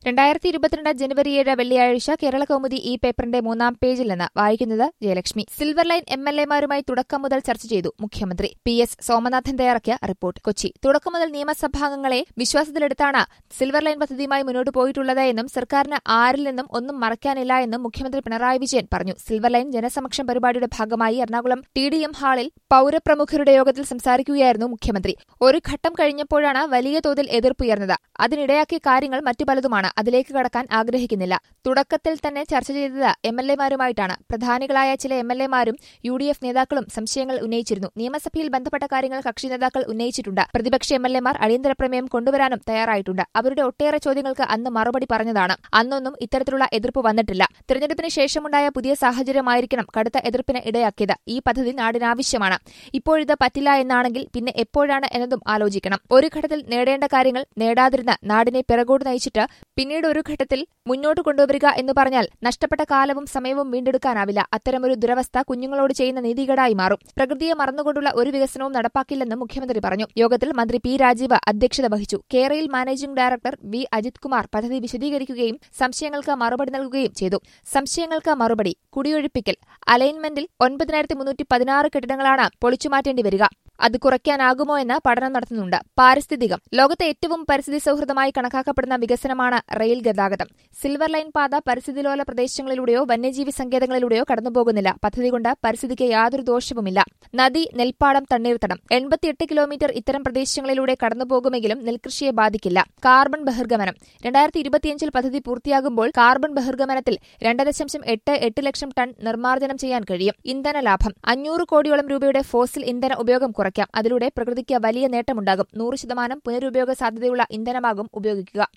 രണ്ടായിരത്തി ഇരുപത്തിരണ്ട് ജനുവരി ഏഴ് വെള്ളിയാഴ്ച കേരള കൗമുദി ഈ പേപ്പറിന്റെ മൂന്നാം പേജിൽ നിന്ന് വായിക്കുന്നത് Jayalakshmi silver line M L എമാരുമായി തുടക്കം മുതൽ ചർച്ച ചെയ്തു മുഖ്യമന്ത്രി പി എസ് സോമനാഥൻ തയ്യാറാക്കിയ റിപ്പോർട്ട് കൊച്ചി തുടക്കം മുതൽ നിയമസഭാംഗങ്ങളെ വിശ്വാസത്തിലെടുത്താണ് സിൽവർ ലൈൻ പദ്ധതിയുമായി മുന്നോട്ട് പോയിട്ടുള്ളത് എന്നും സർക്കാരിന് ആരിൽ നിന്നും ഒന്നും മറയ്ക്കാനില്ല എന്നും മുഖ്യമന്ത്രി പിണറായി വിജയൻ പറഞ്ഞു സിൽവർ ലൈൻ ജനസമക്ഷം പരിപാടിയുടെ ഭാഗമായി എറണാകുളം ടി ഡി എം ഹാളിൽ പൌരപ്രമുഖരുടെ യോഗത്തിൽ സംസാരിക്കുകയായിരുന്നു മുഖ്യമന്ത്രി ഒരു ഘട്ടം കഴിഞ്ഞപ്പോഴാണ് വലിയ തോതിൽ എതിർപ്പുയർന്നത് അതിനിടയാക്കിയ കാര്യങ്ങൾ മറ്റു പലതുമാണ് അതിലേക്ക് കടക്കാൻ ആഗ്രഹിക്കുന്നില്ല തുടക്കത്തിൽ തന്നെ ചർച്ച ചെയ്തത് എം എൽ എമാരുമായിട്ടാണ് പ്രധാനികളായ ചില എം എൽ എമാരും യു ഡി എഫ് നേതാക്കളും സംശയങ്ങൾ ഉന്നയിച്ചിരുന്നു നിയമസഭയിൽ ബന്ധപ്പെട്ട കാര്യങ്ങൾ കക്ഷി നേതാക്കൾ ഉന്നയിച്ചിട്ടുണ്ട് പ്രതിപക്ഷ എം എൽ എമാർ അടിയന്തര പ്രമേയം കൊണ്ടുവരാനും തയ്യാറായിട്ടുണ്ട് അവരുടെ ഒട്ടേറെ ചോദ്യങ്ങൾക്ക് അന്ന് മറുപടി പറഞ്ഞതാണ് അന്നൊന്നും ഇത്തരത്തിലുള്ള എതിർപ്പ് വന്നിട്ടില്ല തിരഞ്ഞെടുപ്പിന് ശേഷമുണ്ടായ പുതിയ സാഹചര്യമായിരിക്കണം കടുത്ത എതിർപ്പിന് ഇടയാക്കിയത് ഈ പദ്ധതി നാടിനാവശ്യമാണ് ഇപ്പോഴിത് പറ്റില്ല എന്നാണെങ്കിൽ പിന്നെ എപ്പോഴാണ് എന്നതും ആലോചിക്കണം ഒരു ഘട്ടത്തിൽ നേടേണ്ട കാര്യങ്ങൾ നേടാതിരുന്ന് നാടിനെ പിറകോട്ട് നയിച്ചിട്ട് പിന്നീട് ഒരു ഘട്ടത്തിൽ മുന്നോട്ട് കൊണ്ടുവരിക എന്ന് പറഞ്ഞാൽ നഷ്ടപ്പെട്ട കാലവും സമയവും വീണ്ടെടുക്കാനാവില്ല അത്തരമൊരു ദുരവസ്ഥ കുഞ്ഞുങ്ങളോട് ചെയ്യുന്ന നീതികേടായി മാറും പ്രകൃതിയെ മറന്നുകൊണ്ടുള്ള ഒരു വികസനവും നടപ്പാക്കില്ലെന്നും മുഖ്യമന്ത്രി പറഞ്ഞു യോഗത്തിൽ മന്ത്രി പി രാജീവ് അധ്യക്ഷത വഹിച്ചു കേരയിൽ managing director V Ajith Kumar പദ്ധതി വിശദീകരിക്കുകയും സംശയങ്ങൾക്ക് മറുപടി നൽകുകയും ചെയ്തു സംശയങ്ങൾക്ക് മറുപടി കുടിയൊഴിപ്പിക്കൽ അലൈൻമെന്റിൽ ഒൻപതിനായിരത്തി മുന്നൂറ്റി പതിനാറ് കെട്ടിടങ്ങളാണ് പൊളിച്ചുമാറ്റേണ്ടി വരിക അത് കുറയ്ക്കാനാകുമോ എന്ന് പഠനം നടത്തുന്നുണ്ട് പാരിസ്ഥിതികം ലോകത്തെ ഏറ്റവും പരിസ്ഥിതി സൗഹൃദമായി കണക്കാക്കപ്പെടുന്ന വികസനമാണ് റെയിൽ ഗതാഗതം സിൽവർ ലൈൻ പാത പരിസ്ഥിതിലോല പ്രദേശങ്ങളിലൂടെയോ വന്യജീവി സങ്കേതങ്ങളിലൂടെയോ കടന്നുപോകുന്നില്ല പദ്ധതി കൊണ്ട് പരിസ്ഥിതിക്ക് യാതൊരു ദോഷവുമില്ല നദി നെൽപ്പാടം തണ്ണീർത്തടം എൺപത്തിയെട്ട് കിലോമീറ്റർ ഇത്തരം പ്രദേശങ്ങളിലൂടെ കടന്നുപോകുമെങ്കിലും നെൽകൃഷിയെ ബാധിക്കില്ല കാർബൺ ബഹിർഗമനം രണ്ടായിരത്തി ഇരുപത്തിയഞ്ചിൽ പദ്ധതി പൂർത്തിയാകുമ്പോൾ കാർബൺ ബഹിർഗമനത്തിൽ രണ്ട് ദശാംശം എട്ട് എട്ട് ലക്ഷം ടൺ നിർമ്മാർജ്ജനം ചെയ്യാൻ കഴിയും ഇന്ധന ലാഭം അഞ്ഞൂറ് കോടിയോളം രൂപയുടെ ഫോസിൽ ഇന്ധന ഉപയോഗം കുറയ്ക്കാം അതിലൂടെ പ്രകൃതിക്ക് വലിയ നേട്ടമുണ്ടാകും നൂറ് ശതമാനം പുനരുപയോഗ സാധ്യതയുള്ള ഇന്ധനമാകും ഉപയോഗിക്കുക